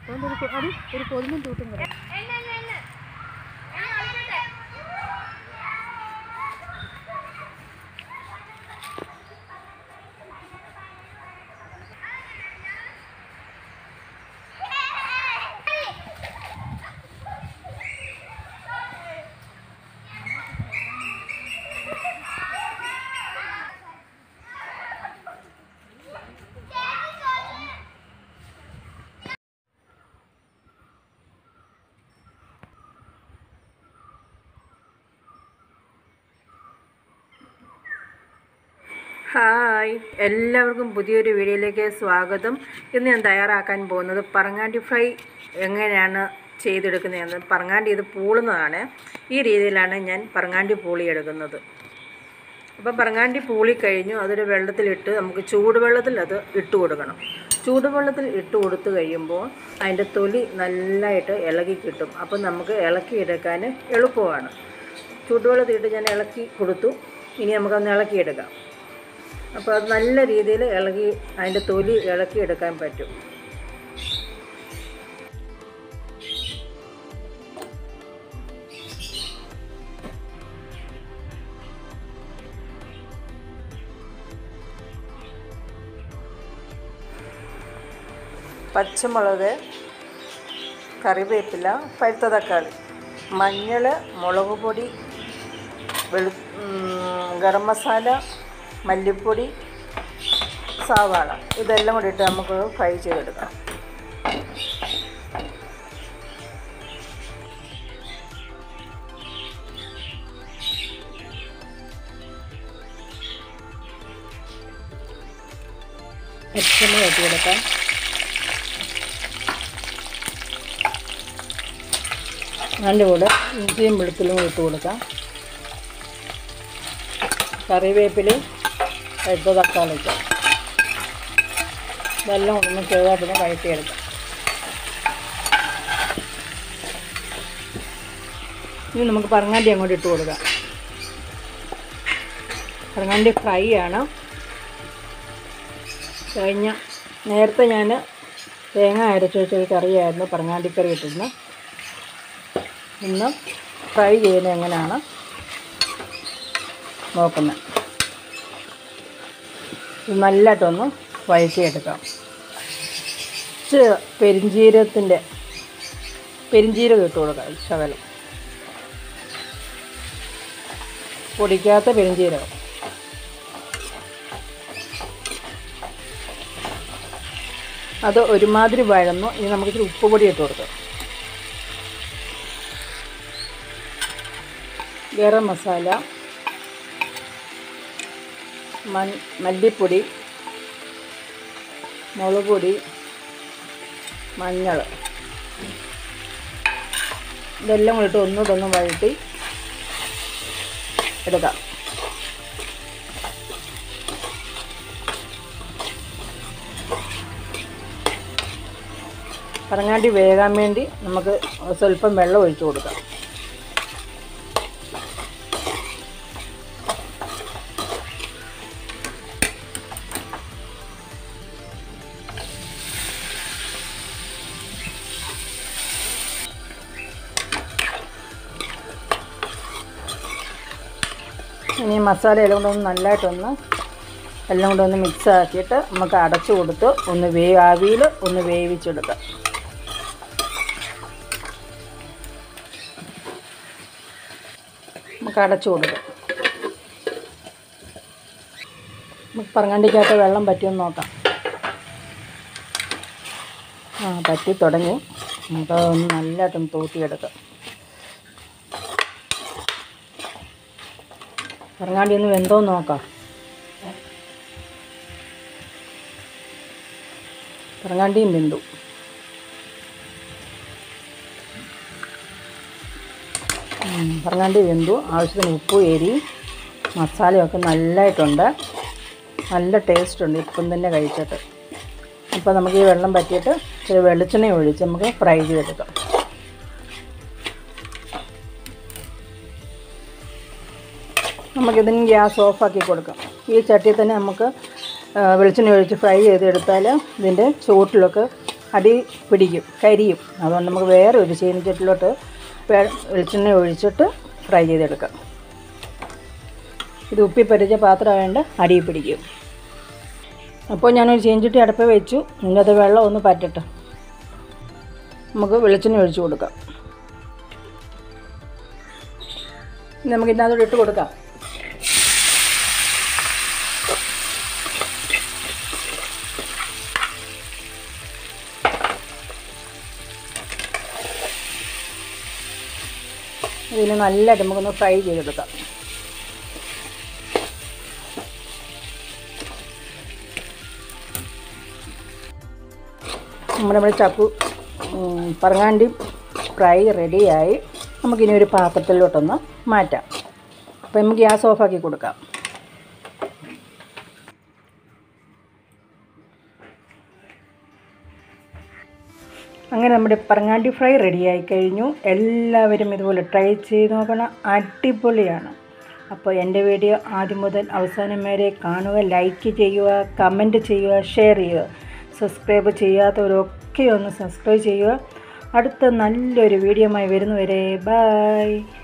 അതുകൊണ്ട് ഒരു കൊ- അടി ഒരു കൊതുമ്പും തൂട്ടും കൂടെ ഹായ് എല്ലാവർക്കും പുതിയൊരു വീഡിയോയിലേക്ക് സ്വാഗതം ഇന്ന് ഞാൻ തയ്യാറാക്കാൻ പോകുന്നത് പറങ്ങാണ്ടി ഫ്രൈ എങ്ങനെയാണ് ചെയ്തെടുക്കുന്നതെന്ന് പറങ്ങാണ്ടി ഇത് പൂളുന്നതാണ് ഈ രീതിയിലാണ് ഞാൻ പറങ്ങാണ്ടി പൂളി എടുക്കുന്നത് അപ്പോൾ പറങ്ങാണ്ടി പൂളി കഴിഞ്ഞു അതൊരു വെള്ളത്തിലിട്ട് നമുക്ക് ചൂടുവെള്ളത്തിൽ അത് ഇട്ട് കൊടുക്കണം ചൂടുവെള്ളത്തിൽ ഇട്ട് കൊടുത്തു കഴിയുമ്പോൾ അതിൻ്റെ തൊലി നല്ലതായിട്ട് ഇളകി കിട്ടും അപ്പം നമുക്ക് ഇളക്കിയെടുക്കാൻ എളുപ്പമാണ് ചൂടുവെള്ളത്തിലിട്ട് ഞാൻ ഇളക്കി കൊടുത്തു ഇനി നമുക്കൊന്ന് ഇളക്കിയെടുക്കാം അപ്പോൾ അത് നല്ല രീതിയിൽ ഇളകി അതിൻ്റെ തൊലി ഇളക്കിയെടുക്കാൻ പറ്റും പച്ചമുളക് കറിവേപ്പില പഴുത്ത തക്കാളി മഞ്ഞൾ മുളക് പൊടി വെളു ഉം, ഗരം മസാല മല്ലിപ്പൊടി സവാള ഇതെല്ലാം കൂടി ഇട്ട് നമുക്ക് ഫ്രൈ ചെയ്തെടുക്കാം എച്ചമ്മ വെട്ടി കൊടുക്കാം അതിൻ്റെ കൂടെ ഇഞ്ചിയും വെളുത്തുള്ളിയും കൂടി ഇട്ട് കൊടുക്കാം കറിവേപ്പിലയും എടുത്ത തക്കാളിക്ക് ഇതെല്ലാം ഒന്ന് ചെറുതായിട്ടൊന്ന് വഴറ്റിയെടുക്കാം ഇനി നമുക്ക് പറങ്ങാണ്ടി അങ്ങോട്ട് ഇട്ട് കൊടുക്കാം പറങ്ങാണ്ടി ഫ്രൈ ആണ് കഴിഞ്ഞ നേരത്തെ ഞാൻ തേങ്ങ അരച്ച് വെച്ചൊരു കറിയായിരുന്നു പറങ്ങാണ്ടിക്കറി ഇട്ടിരുന്നു ഇന്ന് ഫ്രൈ ചെയ്യുന്നത് എങ്ങനെയാണ് നോക്കുന്നത് ഇത് നല്ലതായിട്ടൊന്ന് വഴറ്റിയെടുക്കാം ഇച്ചിരി പെരിഞ്ജീരകത്തിൻ്റെ പെരിഞ്ജീരകം ഇട്ട് കൊടുക്കാം ശകലം പൊടിക്കാത്ത പെരിഞ്ജീരകം അത് ഒരുമാതിരി വഴന്നു ഇനി നമുക്ക് ഇച്ചിരി ഉപ്പ് പൊടി ഇട്ട് കൊടുക്കാം ഗരം മസാല മൺ മല്ലിപ്പൊടി മുളക് പൊടി മഞ്ഞൾ ഇതെല്ലാം കൂടിയിട്ട് ഒന്നുകൂടെ ഒന്ന് വഴറ്റി എടുക്കാം പറങ്ങാണ്ടി വേകാൻ വേണ്ടി നമുക്ക് സ്വല്പം വെള്ളം ഒഴിച്ചു കൊടുക്കാം ഇനി മസാല എല്ലാം കൂടെ ഒന്ന് നല്ലതായിട്ടൊന്ന് എല്ലാം കൂടെ ഒന്ന് മിക്സ് ആക്കിയിട്ട് നമുക്ക് അടച്ചു കൊടുത്ത് ഒന്ന് വേ ആവിയിൽ ഒന്ന് വേവിച്ചെടുക്കാം നമുക്ക് അടച്ചു കൊടുക്കാം നമുക്ക് പറങ്ങാണ്ടിക്കകത്ത് വെള്ളം പറ്റിയൊന്ന് നോക്കാം ആ പറ്റി തുടങ്ങി നമുക്ക് ഒന്ന് നല്ലതായിട്ടൊന്ന് തൂത്തിയെടുക്കാം പറങ്ങാണ്ടി ഒന്ന് വെന്തോന്ന് നോക്കാം പറങ്ങാണ്ടിയും വെന്തു ഉം, പറങ്ങാണ്ടി വെന്തു ആവശ്യത്തിന് ഉപ്പ് എരി മസാലയൊക്കെ നല്ലതായിട്ടുണ്ട് നല്ല ടേസ്റ്റ് ഉണ്ട് ഇപ്പം തന്നെ കഴിച്ചിട്ട് അപ്പോൾ നമുക്ക് ഈ വെള്ളം പറ്റിയിട്ട് ഇച്ചിരി വെളിച്ചെണ്ണ ഒഴിച്ച് നമുക്ക് ഫ്രൈ ചെയ്തെടുക്കാം നമുക്കിതിന് ഗ്യാസ് ഓഫാക്കി കൊടുക്കാം ഈ ചട്ടിയിൽ തന്നെ നമുക്ക് ആ, വെളിച്ചെണ്ണ ഒഴിച്ച് ഫ്രൈ ചെയ്തെടുത്താൽ ഇതിൻ്റെ ചൂട്ടിലൊക്കെ അടി പിടിക്കും കരിയും അതുകൊണ്ട് നമുക്ക് വേറെ ഒരു ചീനിച്ചട്ടിലോട്ട് വെ- വെളിച്ചെണ്ണ ഒഴിച്ചിട്ട് ഫ്രൈ ചെയ്തെടുക്കാം ഇത് ഉപ്പി പരിച്ച പാത്രമായതുകൊണ്ട് അടി പിടിക്കും അപ്പോൾ ഞാനൊരു ചീഞ്ചട്ടി അടുപ്പ് വെച്ചു ഇതിനകത്ത് വെള്ളം ഒന്ന് പറ്റട്ടെ നമുക്ക് വെളിച്ചെണ്ണ ഒഴിച്ച് കൊടുക്കാം ഇനി നമുക്ക് ഇതിനകത്തോട്ട് ഇട്ട് കൊടുക്കാം ഇതിന് നല്ലതായിട്ട് നമുക്കൊന്ന് ഫ്രൈ ചെയ്തെടുക്കാം നമ്മുടെ നമ്മുടെ ചക്കു ഉം, പറങ്ങാണ്ടി ഫ്രൈ റെഡിയായി നമുക്കിനി ഒരു പാത്രത്തിലോട്ടൊന്ന് മാറ്റാം അപ്പോൾ നമുക്ക് ഗ്യാസ് ഓഫാക്കി കൊടുക്കാം അങ്ങനെ നമ്മുടെ പറങ്ങാണ്ടി ഫ്രൈ റെഡിയായി കഴിഞ്ഞു എല്ലാവരും ഇതുപോലെ ട്രൈ ചെയ്ത് നോക്കണം അടിപൊളിയാണ് അപ്പോൾ എൻ്റെ വീഡിയോ ആദ്യം മുതൽ അവസാനം വരെ കാണുക ലൈക്ക് ചെയ്യുക കമൻറ്റ് ചെയ്യുക ഷെയർ ചെയ്യുക സബ്സ്ക്രൈബ് ചെയ്യാത്തവരൊക്കെ ഒന്ന് സബ്സ്ക്രൈബ് ചെയ്യുക അടുത്ത നല്ലൊരു വീഡിയോയുമായി വരുന്നവരെ ബായ്